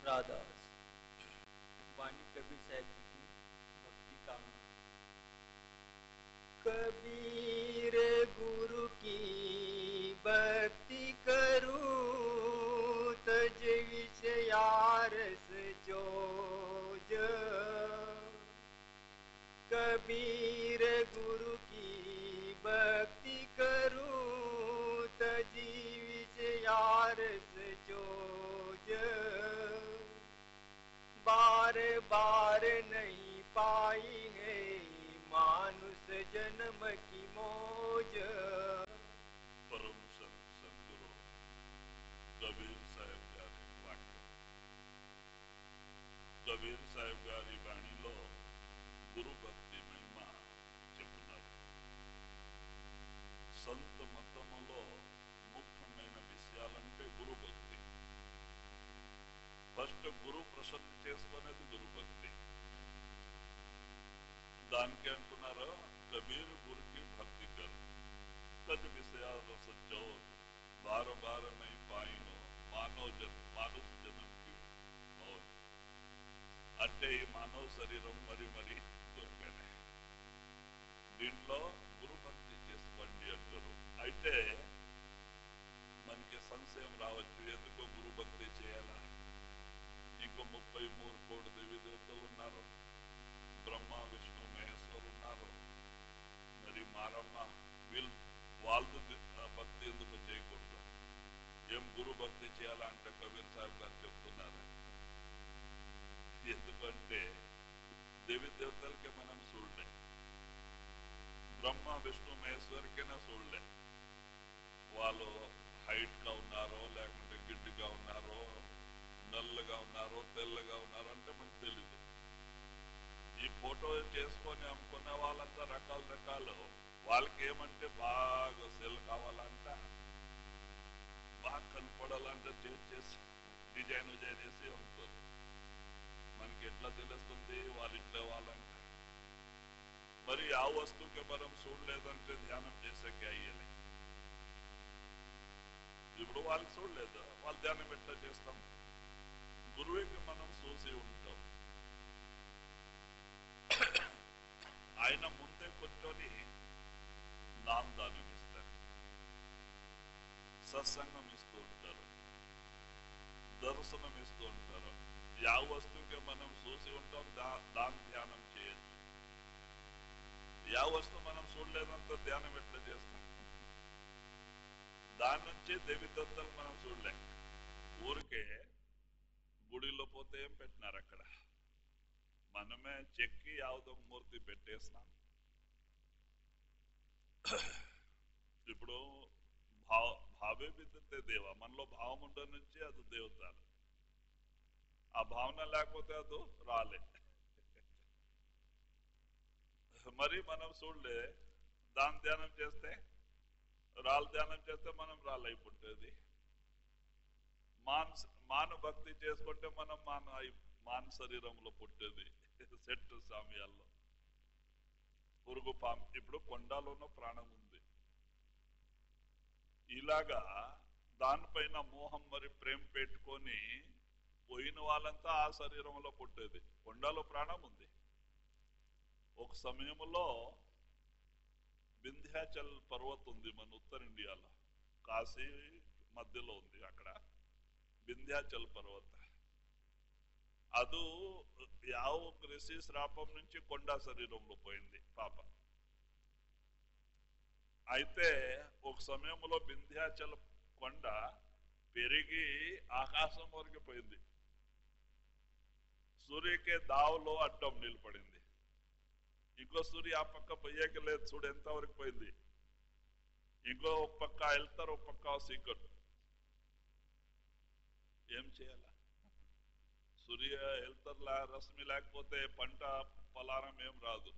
राधास वाणी कबीर साहब जी की भक्ति कहानी कबीर गुरु की भक्ति करूं तज विषयारस जोज कबीर गुरु की भक्ति करूं तजी विषयारस जोज बार बार नहीं पाई है मानुष जन्म की मौज పరమ సం- సద్గురు కబీర్ సాహెబ్ గారి వాక్యం కబీర్ సాహెబ్ గారి వాణిలో గురు భక్తి మహిమ చెప్తున్నారు సంత మతములో ముఖ్యమైన విషయాలంటే గురు భక్తి ఫస్ట్ గురు ప్రసన్న చేసుకునేది గురు భక్తి దానికి అంటున్నారు కబీర్ గురుకి భక్తి కరు तद विषयार सज्जो बार बार नहीं पाइनो మానవ జన్ మానవ జన్మకి మౌత్ అంటే ఈ మానవ శరీరం మరి మరి దొరికానే దీంట్లో గురు భక్తి చేసుకోండి అంటారు అయితే మనకి సంశయం రావచ్చు ఎందుకో గురు భక్తి చేయాలా ఇంకో ముప్పై మూడు కోటి దేవి దేవతలు ఉన్నారు బ్రహ్మ విష్ణు మహేశ్వరు ఉన్నారు మరి మారమ్మ వీళ్ళు వాళ్ళతో భక్తి ఎందుకు చేయకూడదు ఏం గురు భక్తి చేయాలంటే కబీర్ సాహెబ్ గారు చెప్తున్నారు ఎందుకంటే దేవి దేవతలకి మనం చూడలే బ్రహ్మ విష్ణు మహేశ్వరికైనా చూడలే వాళ్ళు హైట్ గా ఉన్నారో లేకుంటే గిడ్డిగా ఉన్నారో నల్లగా ఉన్నారో తెల్లగా ఉన్నారో అంటే మనకు తెలీదు ఈ ఫోటో చేసుకొని అమ్ముకునే వాళ్ళంతా రకాల రకాలు వాళ్ళకి ఏమంటే బాగా సెల్ కావాలంట బాగా కనపడాలంటే చేసి చేసి డిజైన్ డిజైన్ వేసి అమ్ముతారు మనకి ఎట్లా తెలుస్తుంది వాళ్ళ ఇంట్లో వాళ్ళంట మరి ఆ వస్తువుకి మనం చూడలేదంటే ధ్యానం చేసేకి అయ్యలే ఇప్పుడు వాళ్ళకి చూడలేదు వాళ్ళ ధ్యానం ఎట్లా చేస్తాం గురువుకి మనం చూసి ఉంటాం ఆయన ముందే కూర్చొని నామదానం ఇస్తారు సత్సంగం ఇస్తూ ఉంటారు దర్శనం ఇస్తూ ఉంటారు యా వస్తువుకి మనం చూసి ఉంటాం దా దాని ధ్యానం చేయొచ్చు యా వస్తువు మనం చూడలేదంత ధ్యానం ఎట్లా చేస్తాం దాని నుంచి దేవి దత్తలు మనం చూడలేం ఊరికే గుడిలో పోతే ఏం పెట్టినారు అక్కడ మనమే చెక్కి యావదో మూర్తి పెట్టేసినాం ఇప్పుడు భావ భావే విద్యతే దేవ మనలో భావం ఉండ నుంచి అది దేవతాలు ఆ భావన లేకపోతే అది రాలే మరి మనం చూడలే దాని ధ్యానం చేస్తే రాళ్ళ ధ్యానం చేస్తే మనం రాలై పుట్టేది మాన్ మాన భక్తి చేసుకుంటే మనం మాన మాన శరీరంలో పుట్టేది సెట్ సామ్యాల్లో పురుగు పాము ఇప్పుడు కొండలోనూ ప్రాణం ఉంది ఇలాగా దానిపైన మోహం మరి ప్రేమ పెట్టుకొని పోయిన వాళ్ళంతా ఆ శరీరంలో పుట్టేది కొండలో ప్రాణం ఉంది ఒక సమయంలో వింధ్యాచల్ పర్వత్ ఉంది మన ఉత్తర ఇండియాలో కాశీ మధ్యలో ఉంది అక్కడ వింధ్యాచల్ పర్వత ಅದು ಯಾವ ಋಷಿ శ్రాపం నుంచి కొండ శరీరంలో పోయింది పాప అయితే ఒక సమయంలో వింధ్యాచల కొండ పెరిగి ఆకాశం వరకు పోయింది సూర్యకే దావలో అడ్డం నిలబడింది ఇంకో సూర్య ఆ పక్క పోయేకి లేదు చూడు ఎంత వరకు పోయింది ఇంకో ఒక పక్క వెళ్తారు ఒక పక్క సీకట్ ఏం చేయాలా సూర్య వెళ్తారులా రశ్మి లేకపోతే పంట పలారం ఏం రాదు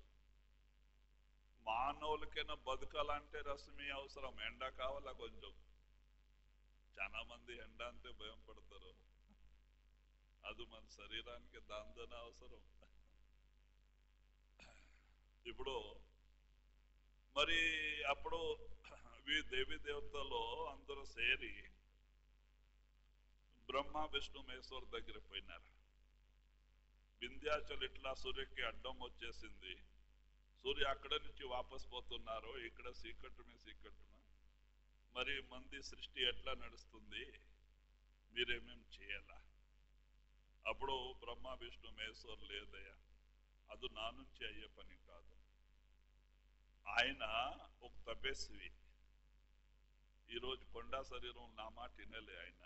మానవులకైనా బతకాలంటే రశ్మి అవసరం ఎండ కావాలా కొంచెం చాలా మంది ఎండ అంటే భయం పడతారు అది మన శరీరానికి దాందన అవసరం ఇప్పుడు మరి అప్పుడు వీ దేవి దేవతలు అందరూ సేరి బ్రహ్మ విష్ణు మహేశ్వర్ దగ్గర పోయినారు వింధ్యాచల్ ఇట్లా సూర్యకి అడ్డం వచ్చేసింది సూర్య అక్కడ నుంచి వాపస్ పోతున్నారు ఇక్కడ సీకట్టుమే సీకట్టుమే మరి మంది సృష్టి ఎట్లా నడుస్తుంది మీరేమేం చేయాలా అప్పుడు బ్రహ్మ విష్ణు మహేశ్వర్ లేదయ్యా అది నా నుంచి అయ్యే పని కాదు ఆయన ఒక తపస్వి ఈరోజు కొండా శరీరం నా మాట వినలే ఆయన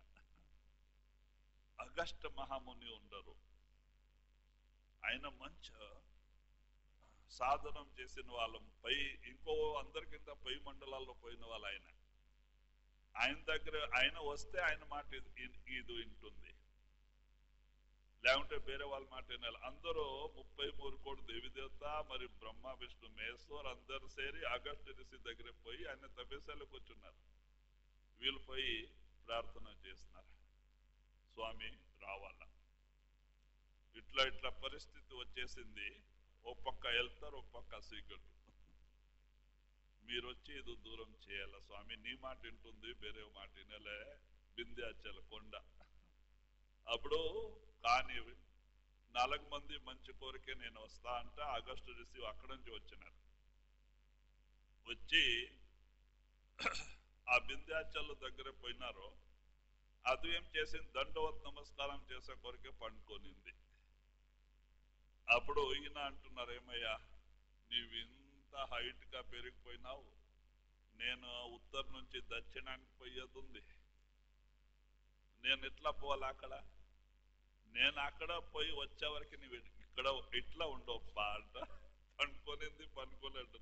అగస్ట మహాముని ఉండరు ఆయన మంచి సాధనం చేసిన వాళ్ళం పై ఇంకో అందరికింత పై మండలాల్లో పోయిన వాళ్ళు ఆయన ఆయన దగ్గర ఆయన వస్తే ఆయన మాట ఇది ఇది వింటుంది లేకుంటే వేరే వాళ్ళ మాట వినాలి అందరూ ముప్పై మూడు కోటి దేవిదేవత మరి బ్రహ్మ విష్ణు మహేశ్వర్ అందరు సేరి ఆగస్టు ఋషి దగ్గర పోయి ఆయన తపస్యాలకు వచ్చున్నారు వీళ్ళు పోయి ప్రార్థన చేస్తున్నారు స్వామి రావాలా ఇట్లా ఇట్లా పరిస్థితి వచ్చేసింది ఓ పక్క వెళ్తారు ఓ పక్క సీకట్టు మీరు వచ్చి ఇది దూరం చేయాల స్వామి నీ మాట వింటుంది వేరే మాట వినలే బింద్యాచల కొండ అప్పుడు కానీ నాలుగు మంది మంచి కోరికే నేను వస్తా అంటే ఆగస్టు రిసీవ్ అక్కడి నుంచి వచ్చినారు వచ్చి ఆ బింద్యాచల్ దగ్గర పోయినారు అది ఏం చేసింది దండవత్ నమస్కారం చేసే కొరికే పండుకొనింది అప్పుడు ఈయన అంటున్నారు ఏమయ్యా నీవు ఇంత హైట్ గా పెరిగిపోయినావు నేను ఉత్తర నుంచి దక్షిణానికి పోయేది ఉంది నేను ఎట్లా పోవాలి అక్కడ నేను అక్కడ పోయి వచ్చే వరకు నీవు ఇక్కడ ఇట్లా ఉండవు అంట పండుకొనింది పండుకోలేదు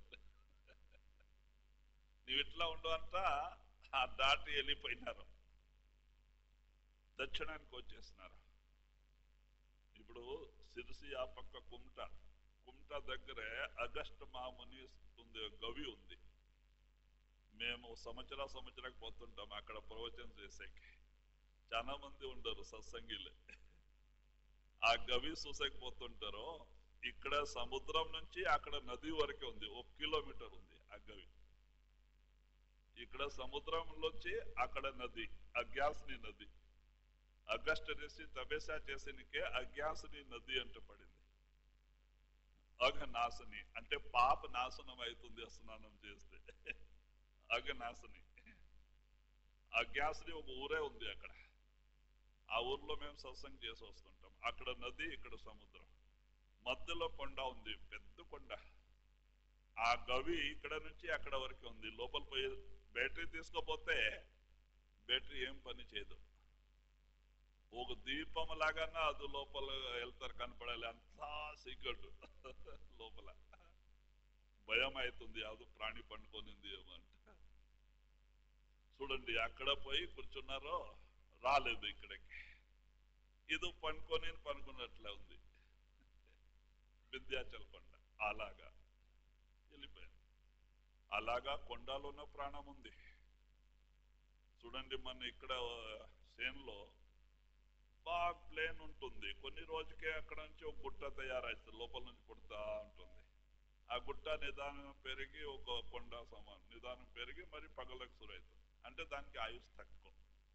నీవు ఇట్లా ఉండవంట ఆ దాటి వెళ్ళిపోయినారు దక్షిణానికి వచ్చేసినారు ఇప్పుడు సిరిసి ఆ పక్క కుమ్ట కుమ్ట దగ్గరే అగస్ట్ మాముని ఉంది గవి ఉంది మేము సంవత్సర సంవత్సరానికి పోతుంటాం అక్కడ ప్రవచనం చేసేకి చాలా మంది ఉండరు సత్సంగిలే ఆ గవి చూసేకి పోతుంటారు ఇక్కడ సముద్రం నుంచి అక్కడ నది వరకే ఉంది ఒక కిలోమీటర్ ఉంది ఆ గవి ఇక్కడ సముద్రంలోంచి అక్కడ నది అగ్యాస్ని నది అగస్ట్ ఋషి తపస్య చేసినకే అజ్ఞాసని నది అంటే పడింది అఘ నాశని అంటే పాప నాశనం అవుతుంది స్నానం చేస్తే అఘ నాశని అజ్ఞాసని ఒక ఊరే ఉంది అక్కడ ఆ ఊర్లో మేము సత్సంగం చేసి వస్తుంటాం అక్కడ నది ఇక్కడ సముద్రం మధ్యలో కొండ ఉంది పెద్ద కొండ ఆ గవి ఇక్కడ నుంచి అక్కడ వరకు ఉంది లోపల పోయి బ్యాటరీ తీసుకోపోతే బ్యాటరీ ఏం పని చేయదు ఒక దీపం లాగానే అది లోపల వెళ్తారు కనపడాలి అంతా సీక్రెట్ లోపల భయం అవుతుంది అది ప్రాణి పండుకొనింది ఏమంట చూడండి అక్కడ పోయి కూర్చున్నారో రాలేదు ఇక్కడికి ఇది పండుకొని పనుకున్నట్లే ఉంది విద్యాచల కొండ అలాగా వెళ్ళిపోయాను అలాగా కొండలోన ప్రాణం ఉంది చూడండి మన ఇక్కడ సేన్లో బాగా ప్లేన్ ఉంటుంది కొన్ని రోజుకే అక్కడ నుంచి ఒక గుట్ట తయారవుతుంది లోపల నుంచి పుడతా ఉంటుంది ఆ గుట్ట నిదానం పెరిగి ఒక కొండ సమానం నిదానం పెరిగి మరి పగలకు సురైతుంది అంటే దానికి ఆయుష్ తక్కువ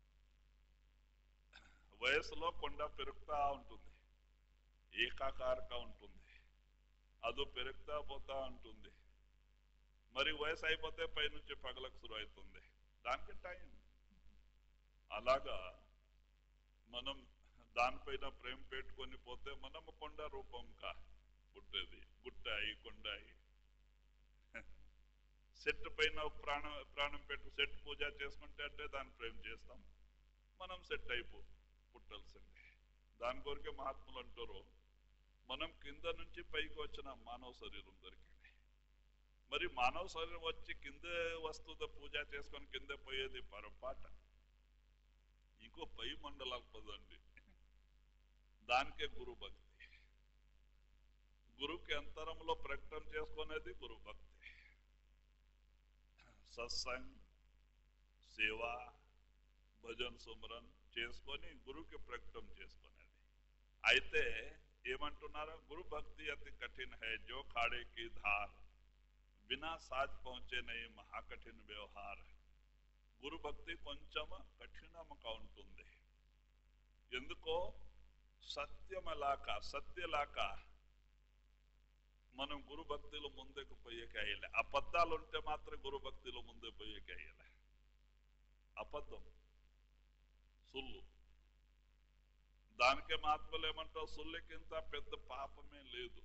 వయసులో కొండ పెరుగుతా ఉంటుంది ఏకాకారక ఉంటుంది అదో పెరుగుతా పోతా ఉంటుంది మరి వయసు అయిపోతే పైనుంచి పగలకు సురు అవుతుంది దానికి టైం అలాగా మనం దానిపైన ప్రేమ పెట్టుకొని పోతే మనం కొండ రూపం కా పుట్టేది గుట్టాయి కొండాయి సెట్ పైన ప్రాణం ప్రాణం పెట్టు సెట్ పూజ చేసుకుంటే అంటే దాన్ని ప్రేమ చేస్తాం మనం సెట్ అయిపో పుట్టాల్సిందే దాని కొరకే మహాత్ములు అంటారు మనం కింద నుంచి పైకి వచ్చిన మానవ శరీరం దొరికింది మరి మానవ శరీరం వచ్చి కింద వస్తువుతో పూజ చేసుకొని కింద పోయేది పొరపాట ఇంకో పై మండలాలు పదండి దానికే గురు భక్తి గురుకి అంతరంలో ప్రకటన చేసుకునేది గురు భక్తి సత్సంగ్ సేవ భజన్ సుమరన్ చేసుకొని గురుకి ప్రకటన చేసుకునేది అయితే ఏమంటున్నారు గురు భక్తి అతి కఠిన హై జో ఖాడే కి ధార్ బినా సాజ్ పహుంచే నై మహాకఠిన వ్యవహార గురు భక్తి కొంచెం కఠినంగా ఉంటుంది ఎందుకో సత్యమలాక సత్యలాక మనం గురు భక్తిలో ముందుకు పోయేకాయలే అబద్ధాలు ఉంటే మాత్రం గురు భక్తిలో ముందే పోయేకాయలే అబద్ధం సుల్లు దానికే మహాత్ములు ఏమంటావు సుల్లికింత పెద్ద పాపమే లేదు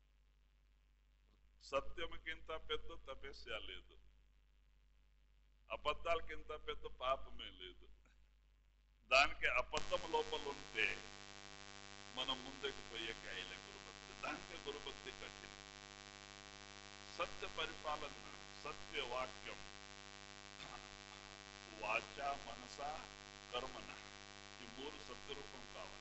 సత్యముకింత పెద్ద తపస్య లేదు అబద్ధాలకింత పెద్ద పాపమే లేదు దానికి అబద్ధం లోపల ఉంటే మనం ముందుకు పోయే కాయలే గురుభక్తి దానికే గురుభక్తి కఠిన సత్య పరిపాలన సత్య వాక్యం వాచ మనస కర్మన ఈ మూడు సత్యరూపం కావాలి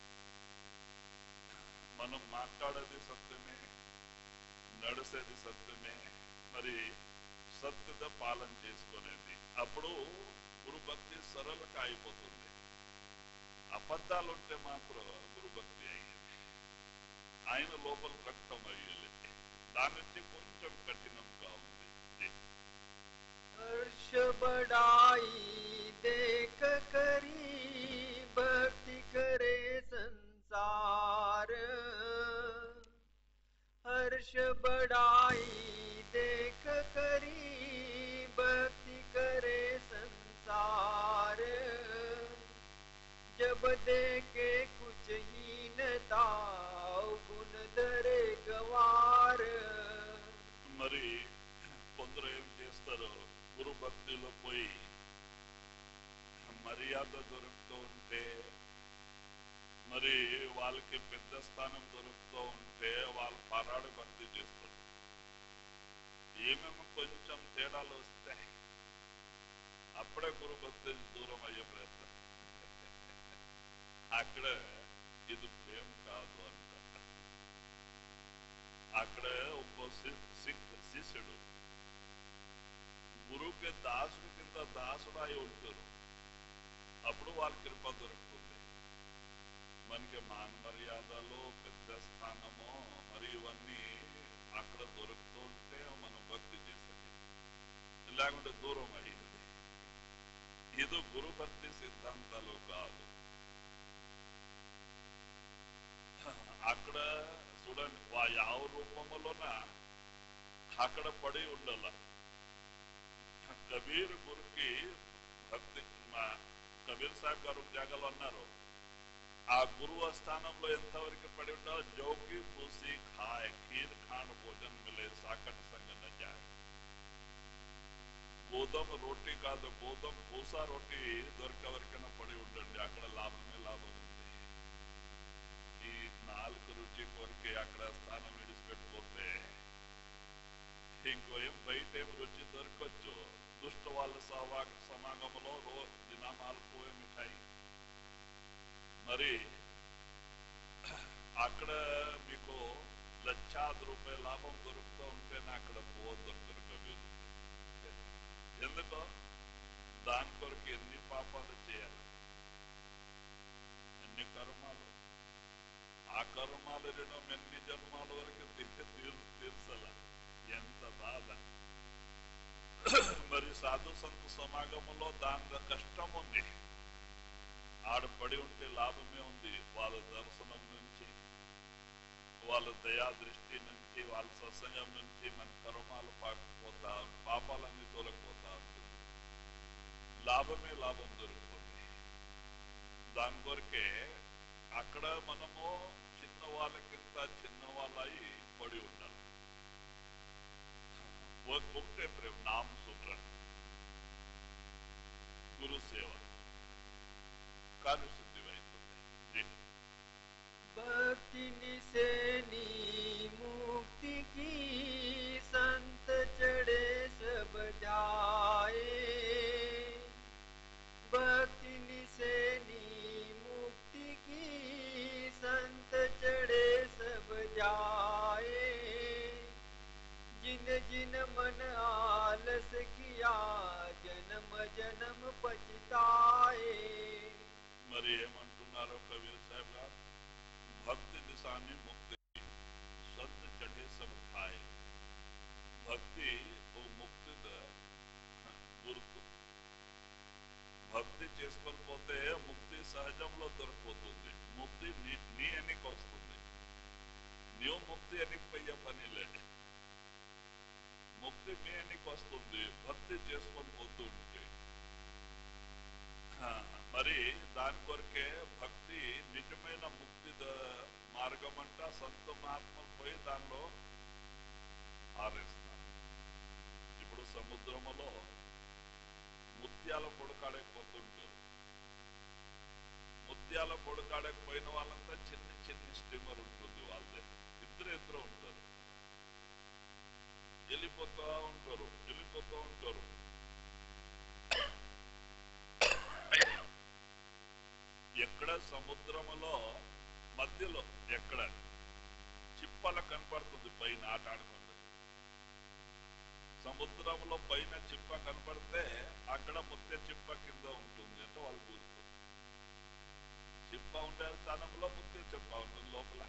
మనం మాట్లాడేది సత్యమే నడిసేది సత్యమే మరి సత్యత పాలన చేసుకునేది అప్పుడు గురుభక్తి సరళగా అయిపోతుంది అబద్ధాలు ఉంటే మాత్రం గురుభక్తి అయ్యేది ఆయన లోపల రక్తం అయ్యేది దాని నుంచి కొంచెం కఠినంగా ఉంది ఇది. हर्ष बढ़ाई देख करी भक्ति करे संसार हर्ष बढ़ाई देख करी भक्ति करे संसार जब देखे कुछ हीनता गुण धरे गवार మరి కొందరు ఏం చేస్తారు గురు భక్తిలో పోయి మర్యాద దొరుకుతూ ఉంటే మరి వాళ్ళకి పెద్ద స్థానం దొరుకుతూ ఉంటే వాళ్ళు పరాడు భక్తి చేస్తారు ఏమేమో కొంచెం తేడాలు వస్తే అప్పుడే గురు భక్తి దూరం అయ్యే ప్రయత్నం అక్కడ ఇది ప్రేమ కాదు అంట అక్కడ ఒక్కో శి- శి- శిష్యుడు గురువుకి దాసుడి కింద దాసుడు అయి ఉంటారు అప్పుడు వాళ్ళ కృప దొరుకుతుంది మనకి మాన మర్యాదలు పెద్ద స్థానము మరి ఇవన్నీ అక్కడ దొరుకుతూ ఉంటే మనం భక్తి చేసేది లేకుంటే దూరం అయ్యింది ఇది గురు భక్తి సిద్ధాంతాలు కాదు అక్కడ చూడండి వా ಯಾವ రూపములోన అక్కడ పడి ఉండాల కబీర్ గురుకి భక్తి మా కబీర్ సాహెబ్ గారు ఒక జాగాలో అన్నారు ఆ గురువు స్థానంలో ఎంతవరకు పడి ఉండాలో జోకి పూసి ఖాయ్ ఖీర్ ఖాన్ భోజన్ మిలే సాకట్ సంగ నజాయ్ గోధుమ రోటీ కాదు గోధుమ పూసా రోటీ దొరికేవరకైనా పడి ఉండండి అక్కడ లాభమే లాభం ఉంది ఈ నాలుగు రుచి కొరికి అక్కడ స్థానం విడిచిపెట్టిపోతే ఇంకో ఏం బయట ఏం రుచి దొరకచ్చు దుష్ట వాళ్ళ సవా సమాగంలో రో దినామాలు పోయే మిఠాయి మరి అక్కడ మీకు లక్షాది రూపాయల లాభం దొరుకుతూ ఉంటేనే అక్కడ పోవద్దు దొరకలేదు ఎందుకో దాని కొరకు ఎన్ని పాపాలు చేయాలి ఎన్ని కర్మాలు ఆ కర్మాలు రుణం ఎన్ని జన్మాల వరకు తిరిగి తీర్ తీర్చల ఎంత బాధ మరి సాధు సంత సమాగంలో దాని కష్టం ఉంది ఆడ పడి ఉంటే లాభమే ఉంది వాళ్ళ దర్శనం నుంచి వాళ్ళ దయా దృష్టి నుంచి వాళ్ళ సత్సంగం నుంచి మన కర్మాలు పాకపోతా పాపాలన్నీ తొలగిపోతా ఉంటుంది లాభమే లాభం దొరుకుతుంది దాని కొరకే అక్కడ మనము చిన్న వాళ్ళకింత చిన్న వాళ్ళయి పడి ఉండాలి ఒక- ఒకటే ప్రేమ నామ సుబ్రన్ గురు సేవ కార్యశుద్ధి అవుతుంది జీ. भक्ति निसेनी मुक्ति की संत चढ़े सब जाए भक्ति निसेनी मुक्ति की संत चढ़े सब जाए जिन जिन मन आलस किया जन्म जन्म पछताए మరి ఏమంటున్నారో కబీర్ సాహెబ్ గారు భక్తి దిశాన్ని ముక్తి సంత చढ़े सब खाए భక్తి ఓ ముక్తి గుర్తు భక్తి చేసుకొని పోతే ముక్తి సహజంలో దొరికిపోతుంది ముక్తి నీ నీ ఎన్నిక వస్తుంది నీవు ముక్తి ఎన్నికపోయే పని లేదు ముక్తి మీ ఎన్నిక వస్తుంది భక్తి చేసుకొని పోతూ ఉంటే ఆ, మరి దాని కొరకే భక్తి నిజమైన ముక్తి ద- మార్గం అంట సంత మహాత్మలు పోయి దానిలో ఆరేస్తారు ఇప్పుడు సముద్రములో ముత్యాల పొడకాడకపోతుంటారు ముత్యాల పొడకాడకపోయిన వాళ్ళంతా చిన్న చిన్న స్టీమర్ ఉంటుంది వాళ్ళదే ఇద్దరు ఇద్దరు ఉంటారు వెళ్ళిపోతా ఉంటారు వెళ్ళిపోతూ ఉంటారు ఎక్కడ సముద్రములో మధ్యలో ఎక్కడ చిప్పల కనపడుతుంది పైన ఆట ఆడుకుంది సముద్రంలో పైన చిప్ప కనపడితే అక్కడ ముత్య చిప్ప కింద ఉంటుంది అంటే వాళ్ళు గుర్తు చిప్ప ఉండే స్థానంలో ముత్య చిప్ప ఉంటుంది లోపల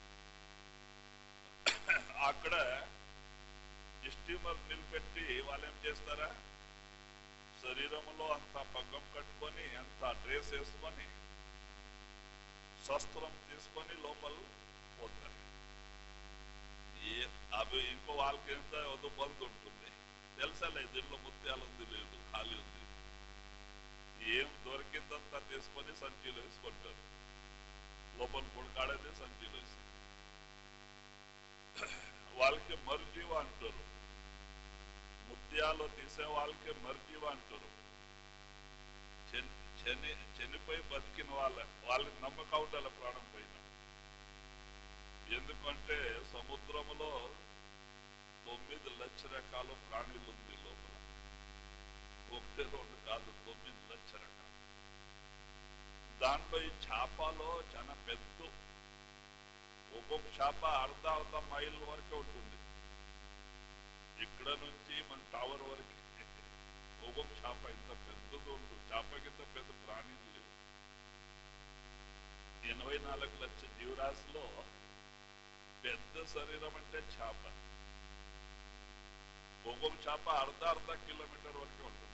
అక్కడ స్టీమర్ నిలబెట్టి వాళ్ళు ఏం చేస్తారా శరీరంలో అంత పగ్గం కట్టుకొని అంత డ్రెస్ వేసుకొని శస్త్రం తీసుకొని లోపల పోతారు ఏ అవి ఇంకో వాళ్ళకి ఎంత వద్దు బంద్ ఉంటుంది తెలుసలే దీంట్లో ముత్యాలు ఉంది లేదు ఖాళీ ఉంది ఏం దొరికిందంతా తీసుకొని సంచిలో వేసుకుంటారు లోపల పొడికాడేది సంచిలో వేసుకుంటారు వాళ్ళకి మరుజీవ అంటారు ముత్యాలు తీసే వాళ్ళకి మరుజీవ అంటారు చని చని చనిపోయి బతికిన వాళ్ళ వాళ్ళకి నమ్మకం ఉండాలి ప్రాణం పైన ఎందుకంటే సముద్రములో తొమ్మిది లక్ష రకాల ప్రాణులు ఉంది లోపల ఒకటి రెండు కాదు తొమ్మిది లక్ష రకాలు దాంట్లో ఈ చేపలో చాలా పెద్ద ఒక్కొక్క చేప అర్ధ అర్ధ మైల్ వరకే ఉంటుంది ఇక్కడ నుంచి మన టవర్ వరకు ఒక్కొక్క చేప ఇంత పెద్దది ఉంటుంది చేపకింత పెద్ద ప్రాణి లేవు ఎనభై నాలుగు లక్షల జీవరాశిలో పెద్ద శరీరం అంటే చేప ఒక్కొక్క చేప అర్ధ అర్ధ కిలోమీటర్ వరకు ఉంటుంది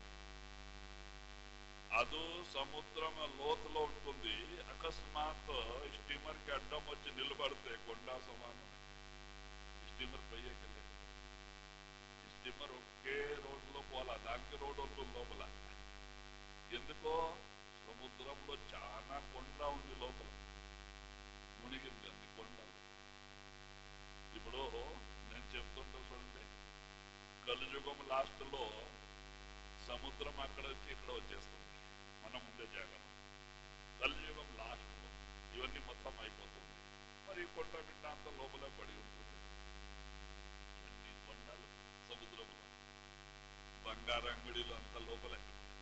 ಅದು సముద్రం లోతులో ఉంటుంది అకస్మాత్ స్టీమర్ కి అడ్డం వచ్చి నిలబడితే కొండ సమానం స్టీమర్ పయ్యకి లేదు స్టీమర్ ఒకే రోడ్లో పోలా దానికి రోడ్ ఉంటుంది లోపల ఎందుకో సముద్రంలో చాలా కొండ ఉంది లోపల మునిగింది అన్ని కొండలు ఇప్పుడు నేను చెప్తుంటా చూడండి కలియుగం లాస్ట్ లో సముద్రం అక్కడ వచ్చి ఇక్కడ వచ్చేస్తుంది మనం ఉండే జాగాలో కలియుగం లాస్ట్ లో ఇవన్నీ మొత్తం అయిపోతుంది మరి ఈ కొండ నిండా అంత లోపలే పడి ఉంటుంది ఎన్ని కొండలు సముద్రంలో బంగారు అంగడిలో అంత లోపలే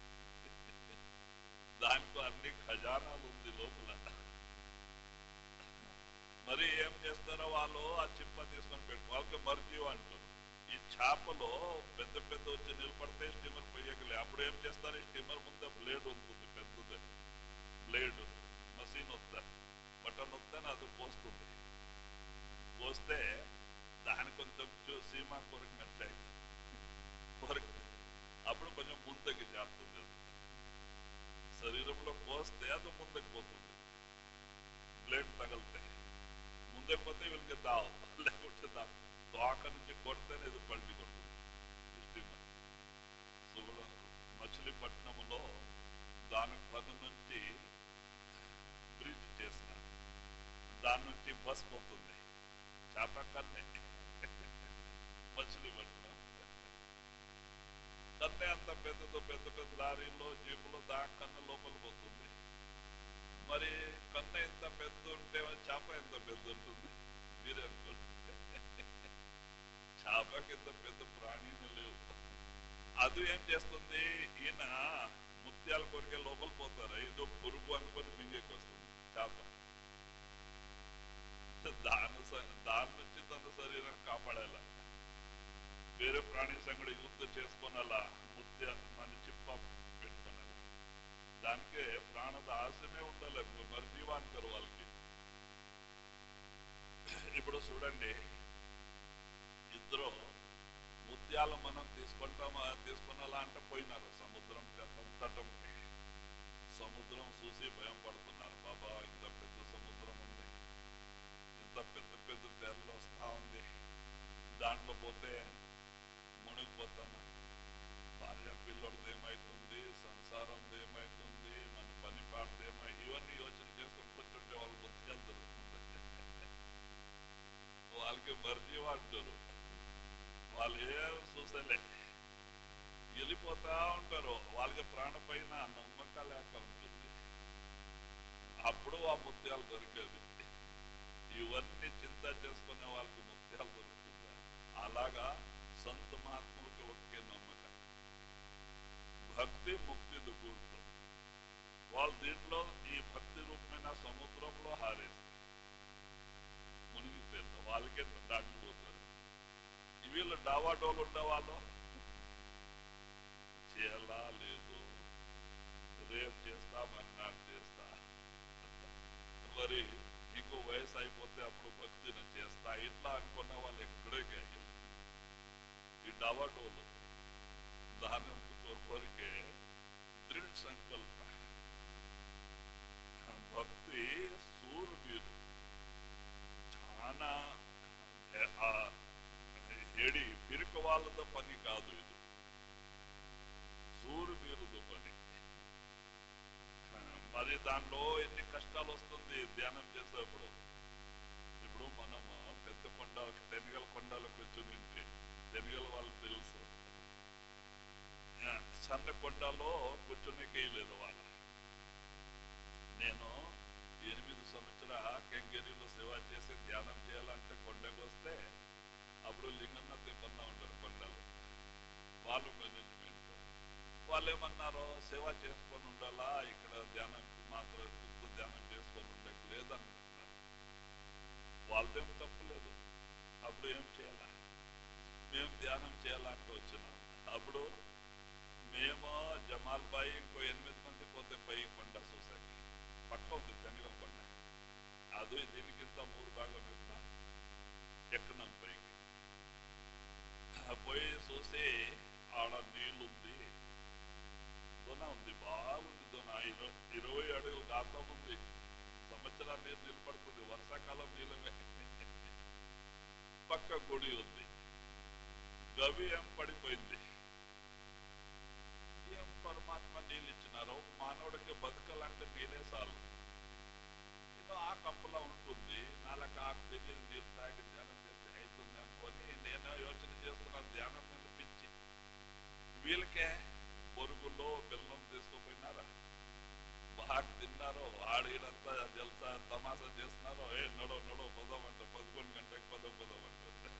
దాంట్లో అన్ని ఖజానాలు ఉంది లోపల మరి ఏం చేస్తారో వాళ్ళు ఆ చిప్ప తీసుకొని పెట్టు వాళ్ళకి మర్జీవ అంటారు ఈ చేపలో పెద్ద పెద్ద వచ్చి నిలబడితే స్టీమర్ పోయకలే అప్పుడు ఏం చేస్తారు ఈ స్టీమర్ ముందే బ్లేడ్ ఉంటుంది పెద్దది బ్లేడ్ మసీన్ వస్తా బటన్ వస్తేనే అది పోస్తుంది పోస్తే దాని కొంచెం చూ- సీమా కొరికినట్టే కొరికి అప్పుడు కొంచెం ముందుకి చేస్తుంది అది శరీరంలో పోస్తే అది ముందుకు పోతుంది బ్లేడ్ తగిలితే ముందే పోతే వీళ్ళకి దావు లేకుంటే దా తోక నుంచి కొడితేనే ఇది పల్టి కొడుతుంది స్టీమర్ సో కూడా మచిలీపట్నంలో దాని పది నుంచి బ్రిడ్జ్ చేసిన దాని నుంచి బస్ పోతుంది చేపక్కన్నే మచిలీపట్నం కన్నే అంత పెద్దదో పెద్ద పెద్ద లారీలో జీపులో దాకన్నా లోపల పోతుంది మరి కన్న ఎంత పెద్ద ఉంటే చేప ఎంత పెద్ద ఉంటుంది మీరే అనుకోండి చేపకి ఎంత పెద్ద ప్రాణిని లేవు అది ఏం చేస్తుంది ఈయన ముత్యాల కొరికే లోపల పోతారు ఏదో పురుగు అనుకొని మింగేకి వస్తుంది చేప దాని స- దాని నుంచి తన శరీరం కాపాడాల వేరే ప్రాణి సంగడి యుద్ధ చేసుకోనాలా ముత్య మన చిప్ప పెట్టుకోనాల దానికే ప్రాణద ఆశనే ఉండాలి మరి జీవాంతరు వాళ్ళకి ఇప్పుడు చూడండి ఇద్దరు ముత్యాలు మనం తీసుకుంటామా తీసుకున్నాలా అంటే పోయినారు సముద్రం తటం తటంకి సముద్రం చూసి భయం పడుతున్నారు బాబా ఇంత పెద్ద సముద్రం ఉంది ఇంత పెద్ద పెద్ద తెరలు వస్తా ఉంది దాంట్లో పోతే మునిగిపోతాము భార్య పిల్లలది ఏమైతుంది సంసారం ఏమైతుంది మన పని పాడితే ఏమై ఇవన్నీ యోచన చేసుకొని కూర్చుంటే వాళ్ళు బుద్ధిగా దొరుకుతుంది వాళ్ళకి మర్జీవా అంటారు వాళ్ళు ఏం చూసలే వెళ్ళిపోతా ఉంటారు వాళ్ళకి ప్రాణ పైన నమ్మక లేక ఉంటుంది అప్పుడు ఆ ముత్యాలు దొరికేది ఇవన్నీ చింత చేసుకునే వాళ్ళకి ముత్యాలు దొరుకుతుందా అలాగా సంత మహాత్ములకి ఒకే నమ్మక భక్తి ముక్తి గుర్తు వాళ్ళు దీంట్లో ఈ భక్తి రూపమైన సముద్రంలో హారేస్తారు మునిగిపోతారు వాళ్ళకే దాటిపోతారు వీళ్ళు డావాడోలు ఉండేవాళ్ళు చేయాలా లేదు రేపు చేస్తా మర్నాడు చేస్తా మరి ఇంకో వయసు అయిపోతే అప్పుడు భక్తిని చేస్తా ఇట్లా అనుకున్న వాళ్ళు ఎక్కడే కాదు ఈ డవాటోలు దాని కొరికే దృఢ సంకల్ప భక్తి సూర్యుడు చాలా ఆ ఏడి పిరుకు వాళ్ళతో పని కాదు ఇది సూర్యుడు పని మరి దాంట్లో ఎన్ని కష్టాలు వస్తుంది ధ్యానం చేసేప్పుడు ఇప్పుడు మనము పెద్ద కొండ తెనగల కొండలకు కూర్చుని తెనగల వాళ్ళు తెలుసు ఆ, సన్న కొండలో కూర్చుని లేదు వాళ్ళ నేను ఎనిమిది సంవత్సర కెంగేరిలో సేవ చేసి ధ్యానం చేయాలంటే కొండకు వస్తే అప్పుడు లింగన్న తిప్పన్న ఉంటారు కొండలు వాళ్ళు మేనేజ్మెంట్ వాళ్ళు ఏమన్నారు సేవ చేసుకొని ఉండాలా ఇక్కడ ధ్యానం మాత్రం శుద్ధ ధ్యానం చేసుకొని ఉండక లేదనుకుంటున్నారు వాళ్ళదేం తప్పులేదు అప్పుడు ఏం చేయాలా మేము ధ్యానం చేయాలంటూ వచ్చినాం అప్పుడు మేము జమాల్ బాయి ఇంకో ఎనిమిది మంది పోతే పై కొండ సొసైటీ పక్క ఉంది తెంగల కొండ అది దీనికింత మూడు భాగం ఎక్కువ ఎక్కడం పైకి ఆ పోయి చూసి ఆడ నీళ్ళుంది దొన ఉంది బాగుంది దొన ఇరవై ఇరవై అడుగులు దాంట్లో ఉంది సంవత్సరాలు నీరు నిలబడుతుంది వర్షాకాలం నీళ్ళమే పక్క గుడి ఉంది గవి ఏం పడిపోయింది ఏం పరమాత్మ నీళ్ళు ఇచ్చినారో మానవుడికి బతకాలంటే నీరే చాలు ఏదో ఆ కప్పులా ఉంటుంది నాలుగు ఆకు తెలియదు నీళ్ళు తాగి ధ్యానం చేస్తే అవుతుంది అనుకొని నేను యోచన చేస్తున్నాను ధ్యానం మీద పిచ్చి వీళ్ళకే పొరుగుల్లో బెల్లం తీసుకుపోయినారా బాగా తిన్నారో ఆడినంతా తెలుసా తమాషా చేస్తున్నారో ఏ నడో నడో పదం అంట పదకొండు గంటకి పదం పదం అంట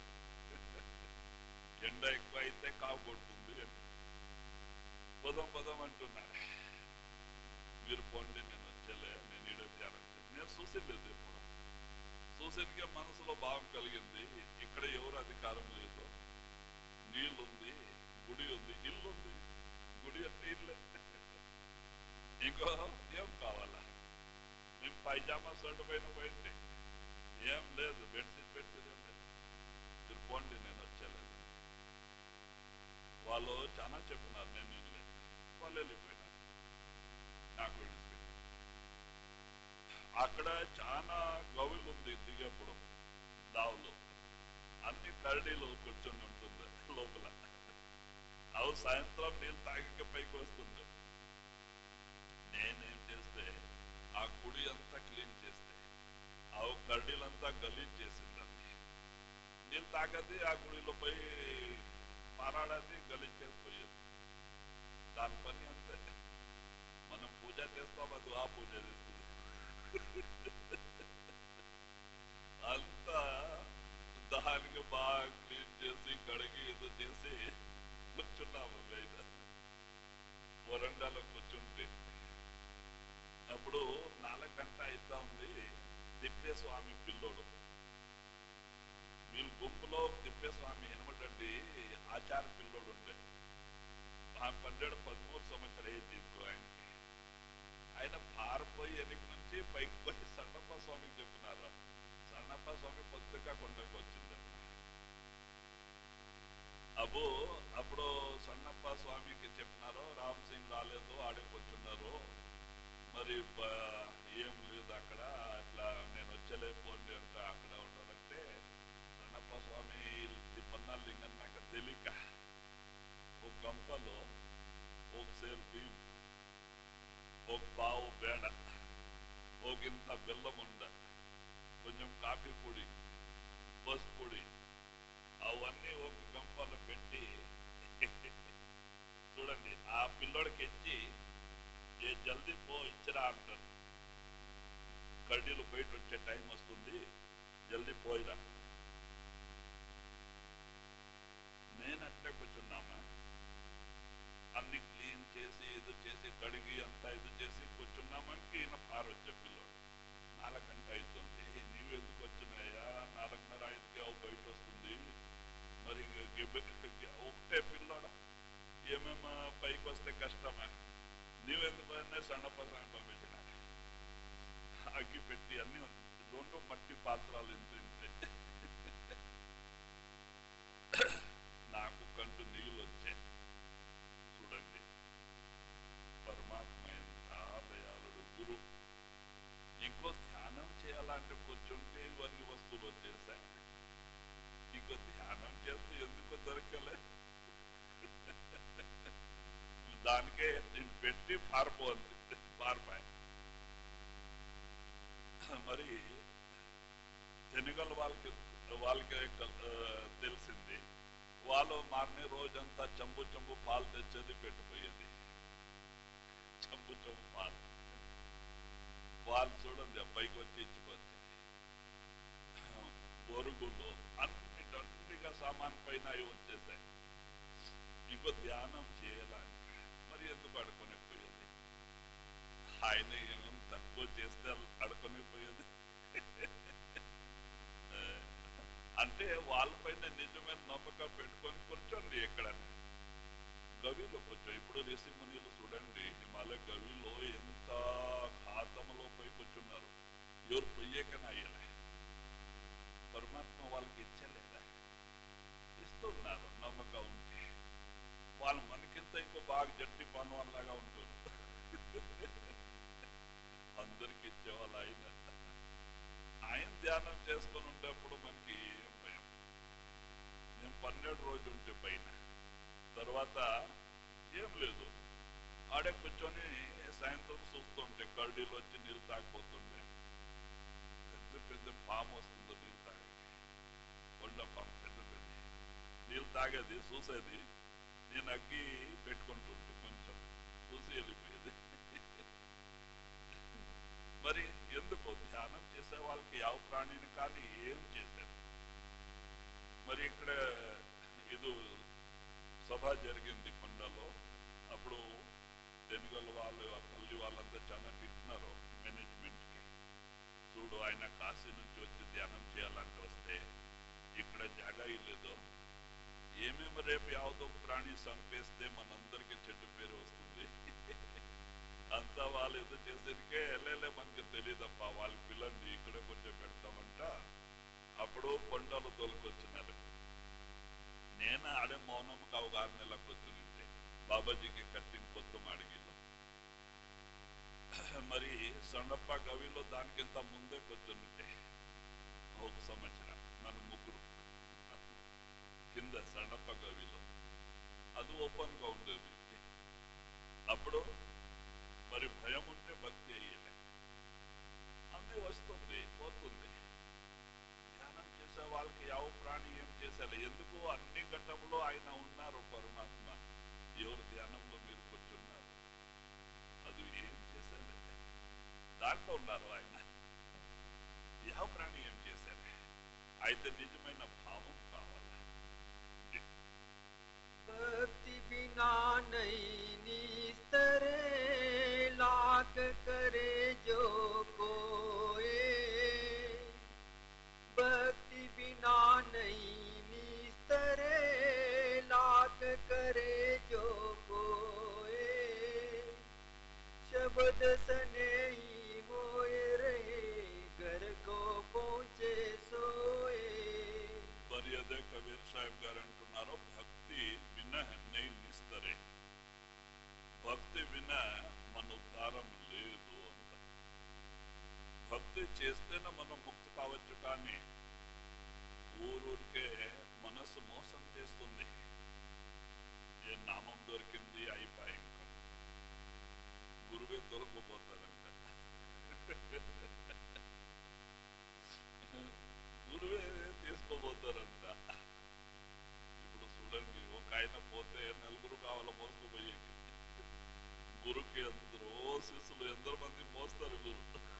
ఎండ ఎక్కువ అయితే కావు కొడుతుంది అని పదం పదం అంటున్నారు మీరు పోండి నేను వచ్చేలే నేను ఈడ ధ్యానం చేసి నేను చూసింది ఎప్పుడు చూసేందుకే మనసులో భావం కలిగింది ఇక్కడ ఎవరు అధికారం లేదు నీళ్ళుంది గుడి ఉంది ఇల్లు ఉంది గుడి అంటే ఇల్లే ఇంకో ఏం కావాలా మేము పైజామా షర్ట్ పైన పోయింది ఏం లేదు బెడ్షీట్ బెడ్షీట్ ఏం లేదు మీరు పోండి నేను వచ్చేలేదు వాళ్ళు చాలా చెప్పినారు నేను ఇల్లే వాళ్ళు వెళ్ళిపోయినారు నాకు విడిచిపెట్టి అక్కడ చాలా గవులు ఉంది దిగేప్పుడు దావులు అన్ని కరడీలు కూర్చొని ఉంటుంది లోపల అవి సాయంత్రం నీళ్ళు తాగిక పైకి వస్తుంది నేనేం చేస్తే ఆ గుడి అంతా క్లీన్ చేస్తే ఆ కడ్డీలంతా గలీజ్ చేసిందండి నీళ్ళు తాగది ఆ గుడిలో పోయి పారాడది గలీజ్ చేసిపోయేది దాని పని అంతే మనం పూజ చేస్తాం అది ఆ పూజ చేస్తుంది అంతా దానికి బాగా క్లీన్ చేసి కడిగి ఏదో చేసి కూర్చున్నాము బయట వరండాలో కూర్చుంటే అప్పుడు నాలుగు గంట అయితా ఉంది తిప్పేస్వామి పిల్లోడు వీళ్ళు గుంపులో తిప్పేస్వామి ఎనమటండి ఆచార పిల్లోడు ఉండే ఆ పన్నెండు పదమూడు సంవత్సరం అయింది ఇంకో ఆయనకి ఆయన పారిపోయి వెనక నుంచి పైకి పోయి సన్నప్ప స్వామికి చెప్పినారు సన్నప్ప స్వామి పొద్దుగా కొండకు వచ్చింది అబ్బు అప్పుడు సన్నప్ప స్వామికి చెప్పినారు రామ్ సింగ్ రాలేదు ఆడే కూర్చున్నారు మరి బ- ఏం లేదు అక్కడ అట్లా నేను వచ్చలేకపోండి అంటే అక్కడ ఉండాలంటే రణప్ప స్వామి తిప్పన్న లింగన్నాక తెలియక ఒక గంపలో ఒక సేరు బియ్యం ఒక పావు బేడ ఒక ఇంత బెల్లం ఉండ కొంచెం కాఫీ పొడి పసుపు పొడి అవన్నీ ఒక గంపలో పెట్టి చూడండి ఆ పిల్లోడికి ఇచ్చి ఏ జల్దీ పో ఇచ్చిరా అంటారు కడ్డీలు బయట వచ్చే టైం వస్తుంది జల్దీ పోయిరా నేను అట్లే కూర్చున్నామా అన్ని క్లీన్ చేసి ఇది చేసి కడిగి అంతా ఇది చేసి కూర్చున్నామని ఈయన పారు వచ్చే పిల్లోడు నాలుగంట అవుతుంది నీవెందుకు వచ్చినాయా నాలుగున్నర ఐదుకి అవు బయట వస్తుంది మరి గిబ్బ- ఒకటే పిల్లోడా ఏమేమో పైకి వస్తే కష్టమా నీవెందుకు అనే సన్నపసంగా పంపించిన అగ్గి పెట్టి అన్ని రెండు మట్టి పాత్రలు ఇంత ఇంతే నాకు కంటూ నీళ్ళు వచ్చాయి చూడండి పరమాత్మ ఎంత దయాళుడు గురు ఇంకో ధ్యానం చేయాలంటే కూర్చుంటే ఇవన్నీ వస్తువులు వచ్చేసాయి ఇంకో ధ్యానం చేస్తే ఎందుకు దొరకలే దానికే ఇది పెట్టి పారిపోవాలి పారిపోయి మరి తెనుగల వాళ్ళకి వాళ్ళకి ఆ, తెలిసింది వాళ్ళు మారిన రోజంతా చెంబు చెంబు పాలు తెచ్చేది పెట్టిపోయేది చెంబు చెంబు పాలు వాళ్ళు చూడండి ఆ పైకి వచ్చి ఇచ్చిపోతే బొరుగులు అన్ని దండిగా సామాన్ పైన అవి వచ్చేసాయి ఇంకో ధ్యానం చేయాలని మరి ఎందుకు అడుకొని పోయేది ఆయన ఏమేమి తక్కువ చేస్తే అడుకొని పోయేది ఆ, అంటే వాళ్ళపైన నిజమైన నమ్మకం పెట్టుకొని కూర్చోండి ఎక్కడన్నా గవిలో కూర్చో ఇప్పుడు ఋషి మునిలు చూడండి హిమాలయ గవిలో ఎంత ఘాతంలో పోయి కూర్చున్నారు ఎవరు పొయ్యేకనే అయ్యలే పరమాత్మ వాళ్ళకి ఇచ్చలేదా ఇస్తున్నారు నమ్మకం ఉంటే వాళ్ళు మనకింత ఇంకో బాగా జట్టి పనువల్లాగా ఉంటుంది అందరికి ఇచ్చేవాళ్ళు ఆయన ఆయన ధ్యానం చేసుకొని ఉండేప్పుడు మనకి ఏం భయం మేము పన్నెండు రోజు ఉంటే పైన తర్వాత ఏం లేదు ఆడే కూర్చొని సాయంత్రం చూస్తుంటే కర్డీలు వచ్చి నీళ్ళు తాగిపోతుండే పెద్ద పెద్ద పాము వస్తుంది నీళ్ళు తాగకి కొండ పాము పెద్ద పెద్ద నీళ్ళు తాగేది చూసేది నేను అగ్గి పెట్టుకుంటుంటే కొంచెం చూసి వెళ్ళిపోయేది మరి ఎందుకు ధ్యానం చేసే వాళ్ళకి ಯಾವ ప్రాణిని కానీ ఏం చేశారు మరి ఇక్కడ ఇది సభ జరిగింది కొండలో అప్పుడు తెనుగల వాళ్ళు ఆ పల్లి వాళ్ళంతా చాలా తిట్టినారు మేనేజ్మెంట్ కి చూడు ఆయన కాశీ నుంచి వచ్చి ధ్యానం చేయాలంటే వస్తే ఇక్కడ జాగా లేదు ఏమేమి రేపు యావదో ఒక ప్రాణి చంపేస్తే మనందరికి చెడ్డు పేరు వస్తుంది అంతా వాళ్ళు ఎదురు చేసేందుకే వెళ్ళలే మనకి తెలియదప్ప వాళ్ళు పిల్లండి ఇక్కడ కొంచెం పెడతామంట అప్పుడు కొండలు తోలుకొచ్చినారు నేను ఆడే మౌనంకి అవగాహన నెల కూర్చునింటే బాబాజీకి కట్టిన కొత్త మాడిగిలో మరి సొండప్ప గవిలో దానికింత ముందే కూర్చునింటే ఒక సంవత్సరం మన ముగ్గురు కింద సొండప్ప గవిలో అది ఓపెన్ గా ఉండేది అప్పుడు మరి భయం ఉంటే భక్తి అయ్యలే అన్నీ వస్తుంది పోతుంది ధ్యానం చేసే వాళ్ళకి ಯಾವ ప్రాణి ఏం చేశారు ఎందుకు అన్ని ఘట్టంలో ఆయన ఉన్నారు పరమాత్మ ఎవరు ధ్యానంలో మీరు కూర్చున్నారు అది ఏం చేశారు దాంట్లో ఉన్నారు ఆయన ಯಾವ ప్రాణి ఏం చేశారు అయితే నిజమైన భావం కావాలా ఇది. भक्ति बिना नहीं निस्तरे लाख करे जो कोए भक्ति बिना नहीं निस्तरे लाख करे जो कोए शब्द सने ही होए रहे घर को पहुँचे सोए మరి అదే కబీర్ సాహెబ్ గారు అంటున్నారు భక్తి విన నై నిస్తరే భక్తి విన మన ఉద్ధారం లేదు భక్తి చేస్తేనే మనం ముక్తి కావచ్చు కానీ ఊరూరికే మనస్సు మోసం చేస్తుంది ఏ నామం దొరికింది అయిపోయి ఇంకా గురువే దొరకపోతారంట గురువే తీసుకోబోతారంట ఇప్పుడు చూడండి ఒక ఆయన పోతే నలుగురు కావాల మోసుకుపోయేకి గురుకి ఎందరో శిష్యులు ఎందరో మంది మోస్తారు గురు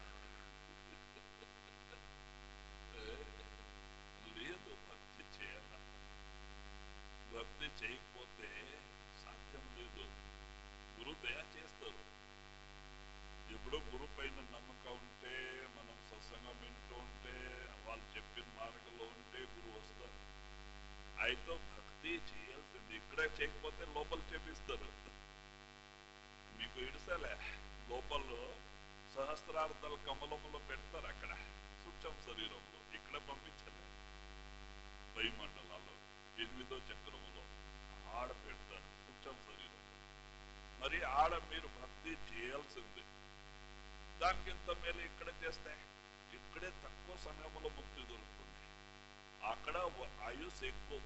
ఏ, లేదు భక్తి చేయాల భక్తి చేయకపోతే సాధ్యం లేదు గురు దయ చేస్తారు ఎప్పుడో గురు పైన నమ్మకం ఉంటే మనం సత్సంగం వింటూ ఉంటే వాళ్ళు చెప్పిన మార్గంలో ఉంటే గురు వస్తారు అయితే భక్తి చేయాల్సింది ఇక్కడే చేయకపోతే లోపల చేపిస్తారు మీకు ఇడిసలే లోపల సహస్రార్థాల కమలములో పెడతారు అక్కడ సూక్ష్మ శరీరంలో ఇక్కడ పంపించలే పై మండలాల్లో ఎనిమిదో చక్రములో ఆడ పెడతారు సూక్ష్మ శరీరంలో మరి ఆడ మీరు భక్తి చేయాల్సింది దానికి ఇంత మేలు ఇక్కడ చేస్తే ఇక్కడే తక్కువ సమయంలో ముక్తి దొరుకుతుంది అక్కడ వ- ఆయుష్ ఎక్కువ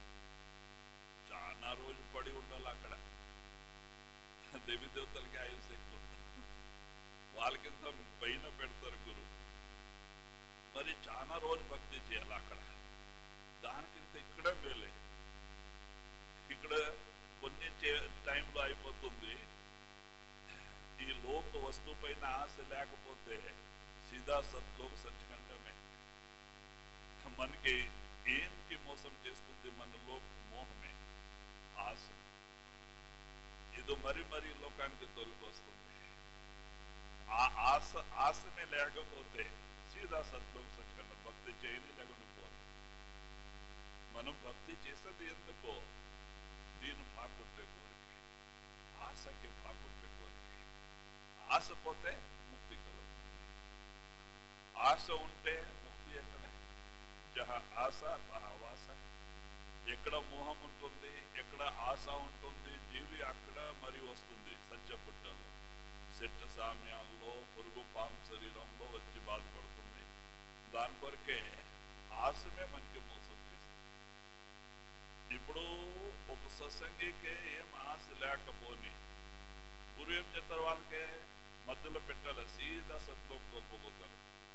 చాలా రోజు పడి ఉండాలి అక్కడ దేవి దేవతలకి ఆయుష్ ఎక్కువ వాళ్ళకింత పైన పెడతారు గురు మరి చాలా రోజు భక్తి చేయాలి అక్కడ దానికింత ఇక్కడ మేలే ఇక్కడ కొన్ని టైంలో అయిపోతుంది ఈ లోక వస్తువు పైన ఆశ లేకపోతే సీదా సత్లోక సత్యఖండమే మనకి ఏంకి మోసం చేస్తుంది మన లోక మోహమే ఆశ ఇది మరి మరి లోకానికి దొరికొస్తుంది ఆ ఆశ ఆశనే లేకపోతే సీదా సత్లోక సత్యఖండం భక్తి చేయని లేకుండా పోదు మనం భక్తి చేసేది ఎందుకో దీని పాకుంటే కోరిక ఆశకి పాకుంటే కోరిక ఆశ పోతే ముక్తి కలుగుతుంది ఆశ ఉంటే ముక్తి ఎక్కడ జహ ఆశ తహ వాస ఎక్కడ మోహం ఉంటుంది ఎక్కడ ఆశ ఉంటుంది జీవి అక్కడ మరి వస్తుంది సత్యపుట్టలో సెట్ట సామ్యాల్లో పొరుగు పాము శరీరంలో వచ్చి బాధపడుతుంది దాని కొరకే ఆశమే మనకి మోసం చేస్తుంది ఇప్పుడు ఒక సత్సంగికే ఏం ఆశ లేకపోని గురువు ఏం చేస్తారు వాళ్ళకి మధ్యలో పెట్టాలి సీదా సత్వం తోలుకోపోతారు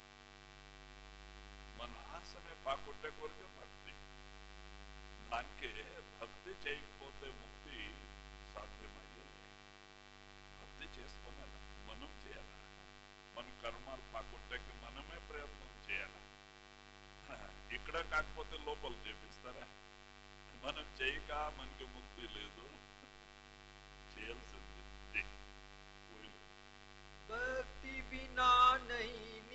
మన ఆశనే పాకుంటే కొరకే భక్తి దానికే భక్తి చేయకపోతే ముక్తి సాధ్యమయ్యేది భక్తి చేసుకోనాల మనం చేయాల మన కర్మాలు పాకుంటకి మనమే ప్రయత్నం చేయాల ఇక్కడ కాకపోతే లోపల చేపిస్తారా మనం చేయక మనకి ముక్తి లేదు చేయాల్సింది ఇదే. పోయి. भक्ति बिना नहीं